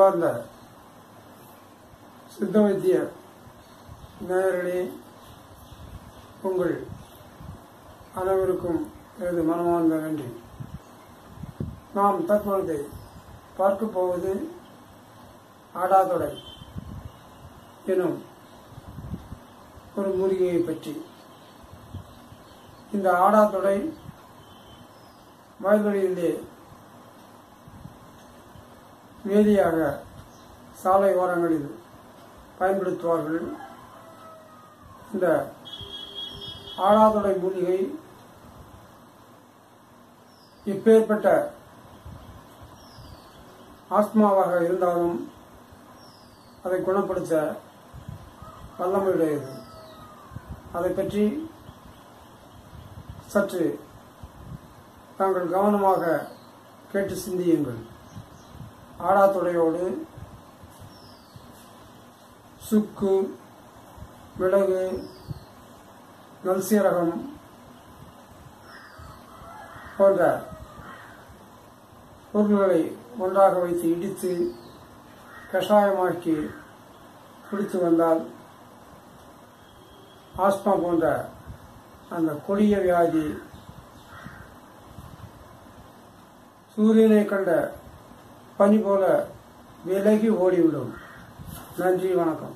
அன்பார்ந்த சித்த வைத்திய நேயர்களே உங்கள் அனைவருக்கும் எனது மனமார்ந்த நன்றி நாம் தற்பொழுது பார்க்க போவது ஆடாதொடை எனும் ஒரு மூலிகையை பற்றி இந்த ஆடாதொடை வயல்வெளியிலே வேதியாக சாலை ஓரங்களில் பயன்படுத்துவார்கள் இந்த ஆடாதொடை மூலிகை இப்பேற்பட்ட ஆஸ்மாவாக இருந்தாலும் அதை குணப்படுத்த வல்லமையுடையது அதை பற்றி சற்று தாங்கள் கவனமாக கேட்டு சிந்தியுங்கள் ஆடாத்தொடையோடு சுக்கு மிளகு நல்சீரகம் போன்ற பொருள்களை ஒன்றாக வைத்து இடித்து கஷாயமாக்கி குடித்து வந்தால் ஆஸ்மா போன்ற அந்த கொடிய வியாதி சூரியனை கண்ட பனி போல விலகி ஓடிவிடும் நன்றி வணக்கம்